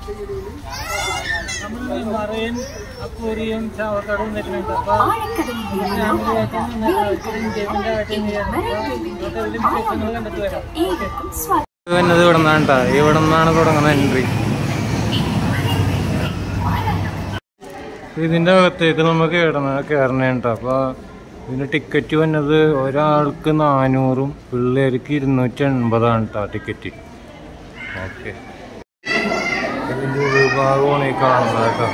നമ്മൾ ഈ marine aquarium Chavakkad വന്നിട്ടുണ്ട് അപ്പൊ ആഴക്കടലിന്റെ ഫാമിലിയായിട്ട് മനോഹാരിത വിശേഷങ്ങൾ കണ്ടിട്ട് വരാം ഏവർക്കും സ്വാഗതം വരുന്നത് ഇവിടെ നിന്നാണ് കേട്ടോ ഇവിടെ നിന്നാണ് തുടങ്ങുന്ന എൻട്രി ഇതിന്റെ അകത്തേക്ക് നമുക്ക് കയറണ കയറണേണ്ട അപ്പൊ ഇതിന്റെ ടിക്കറ്റ് വന്നത് ഒരാൾക്ക് നാനൂറും പിള്ളേർക്ക് ഇരുന്നൂറ്റി എൺപതാണ് കേട്ടോ ടിക്കറ്റ് ഓക്കെ ഇതിന്റെ ഉൾഭാഗമാണ് ഈ കാണുന്നത് കേട്ടോ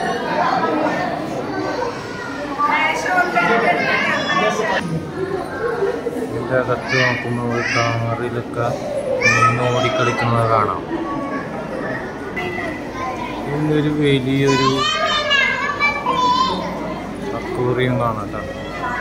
ഇതിന്റെ അകത്ത് നോക്കുമ്പോൾ കാറിലൊക്കെ മീൻ ഓടിക്കളിക്കുന്നത് കാണാം ഇതൊരു വലിയൊരു അക്കൂറിയും കാണാം കേട്ടോ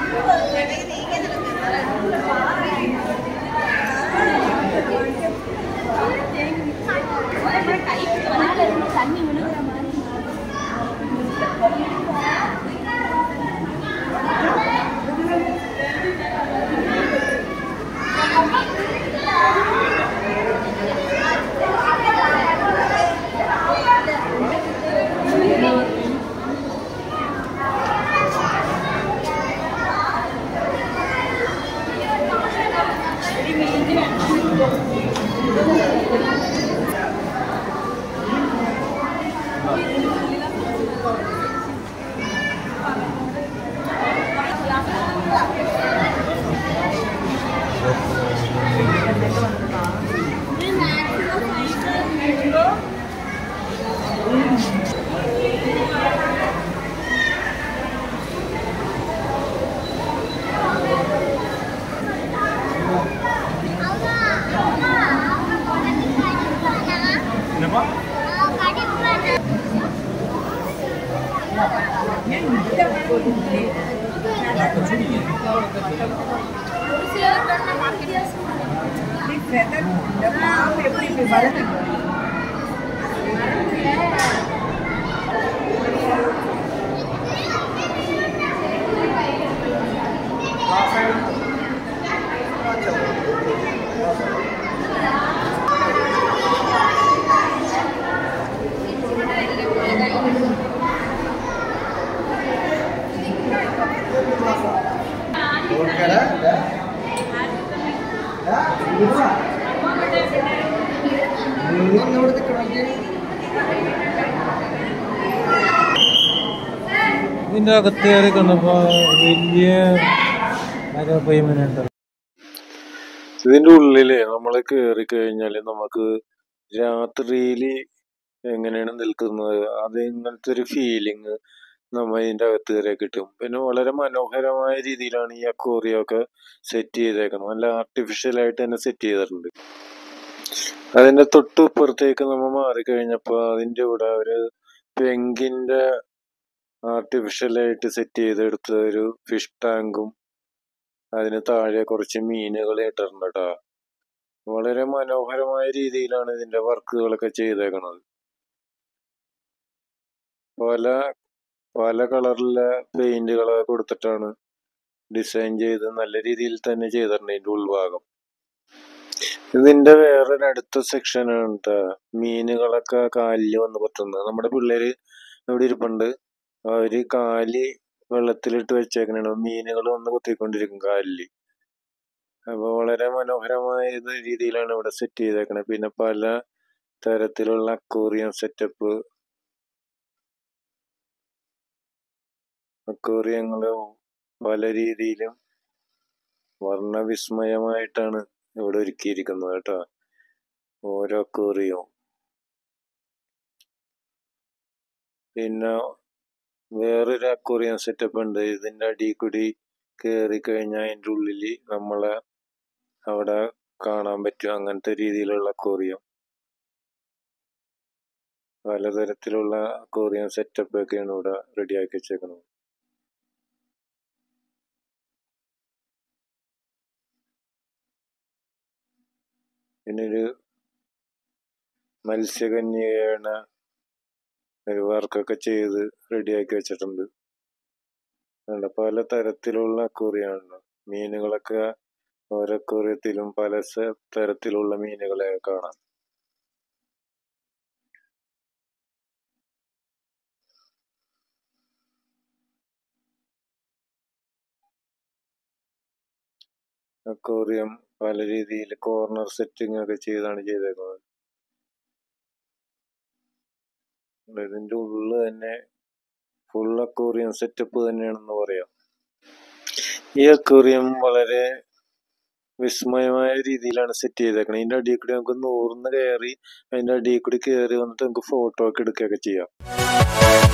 ഇതിന്റെ അകത്ത് കയറി കണ്ടപ്പോ വലിയ അരപ്പയ്മനുണ്ട് ഇതിന്റെ ഉള്ളില് നമ്മള് കേറി കഴിഞ്ഞാല് നമുക്ക് രാത്രിയില് എങ്ങനെയാണ് നിൽക്കുന്നത് അത് ഇങ്ങനത്തെ ഒരു ഫീലിംഗ് നമ്മ ഇതിന്റെ അകത്ത് കയറിയ കിട്ടും പിന്നെ വളരെ മനോഹരമായ രീതിയിലാണ് ഈ അക്വേറിയം ഒക്കെ സെറ്റ് ചെയ്തേക്കുന്നത് നല്ല ആർട്ടിഫിഷ്യൽ ആയിട്ട് തന്നെ സെറ്റ് ചെയ്തിട്ടുണ്ട് അതിന്റെ തൊട്ട് ഇപ്പുറത്തേക്ക് നമ്മ മാറിക്കഴിഞ്ഞപ്പോ അതിന്റെ ഇവിടെ ഒരു പെങ്കിന്റെ ആർട്ടിഫിഷ്യൽ ആയിട്ട് സെറ്റ് ചെയ്തെടുത്ത ഒരു ഫിഷ് ടാങ്കും അതിന് താഴെ കുറച്ച് മീനുകൾ ഇട്ടിട്ടുണ്ട് കേട്ടോ വളരെ മനോഹരമായ രീതിയിലാണ് ഇതിന്റെ വർക്കുകളൊക്കെ ചെയ്തേക്കണത് പല പല കളറിലെ പെയിന്റുകളൊക്കെ കൊടുത്തിട്ടാണ് ഡിസൈൻ ചെയ്ത് നല്ല രീതിയിൽ തന്നെ ചെയ്തിട്ടുണ്ട് ഇതിന്റെ ഉൾഭാഗം ഇതിന്റെ വേറൊരു അടുത്ത സെക്ഷനാണ് ട്ടോ മീനുകളൊക്കെ കാലില് വന്ന് പറ്റുന്നത് നമ്മുടെ പിള്ളേര് ഇവിടെ ഇരിപ്പുണ്ട് അവര് കാല് വെള്ളത്തിലിട്ട് വെച്ചേക്കണാണ് മീനുകൾ വന്ന് കുത്തിക്കൊണ്ടിരിക്കും കാലില് അപ്പൊ വളരെ മനോഹരമായ ഇത് രീതിയിലാണ് ഇവിടെ സെറ്റ് ചെയ്തേക്കണത് പിന്നെ പല തരത്തിലുള്ള അക്വേറിയം സെറ്റപ്പ് അക്വേറിയങ്ങള് പല രീതിയിലും വർണ്ണവിസ്മയമായിട്ടാണ് ഇവിടെ ഒരുക്കിയിരിക്കുന്നത് കേട്ടോ ഓരോ അക്വേറിയവും പിന്നെ വേറൊരു അക്വേറിയം സെറ്റപ്പ് ഉണ്ട് ഇതിന്റെ അടിയിൽ കൂടി കയറി കഴിഞ്ഞാൽ അതിന്റെ ഉള്ളില് നമ്മളെ അവിടെ കാണാൻ പറ്റും അങ്ങനത്തെ രീതിയിലുള്ള അക്വേറിയം പലതരത്തിലുള്ള അക്വേറിയം സെറ്റപ്പ് ഒക്കെയാണ് ഇവിടെ റെഡിയാക്കി വെച്ചേക്കുന്നത് പിന്നെ ഒരു മത്സ്യകന്യകയുടെ ഒരു വർക്കൊക്കെ ചെയ്ത് റെഡിയാക്കി വെച്ചിട്ടുണ്ട് അതുകൊണ്ട് പല തരത്തിലുള്ള അക്വേറിയമാണ് മീനുകളൊക്കെ ഓരോ അക്വേറിയത്തിലും പല സ- തരത്തിലുള്ള മീനുകളെ കാണാം അക്വേറിയം പല രീതിയിൽ കോർണർ സെറ്റിംഗ് ഒക്കെ ചെയ്താണ് ചെയ്തേക്കുന്നത് ഇതിന്റെ ഉള്ളിൽ തന്നെ ഫുൾ അക്വേറിയം സെറ്റപ്പ് തന്നെയാണെന്ന് പറയാം ഈ അക്വേറിയം വളരെ വിസ്മയമായ രീതിയിലാണ് സെറ്റ് ചെയ്തേക്കുന്നത് ഇതിന്റെ അടിയിൽ കൂടി നമുക്ക് നൂറിന്ന് കയറി അതിന്റെ അടിയിൽ കൂടി കയറി വന്നിട്ട് നമുക്ക് ഫോട്ടോ ഒക്കെ എടുക്കുകയൊക്കെ ചെയ്യാം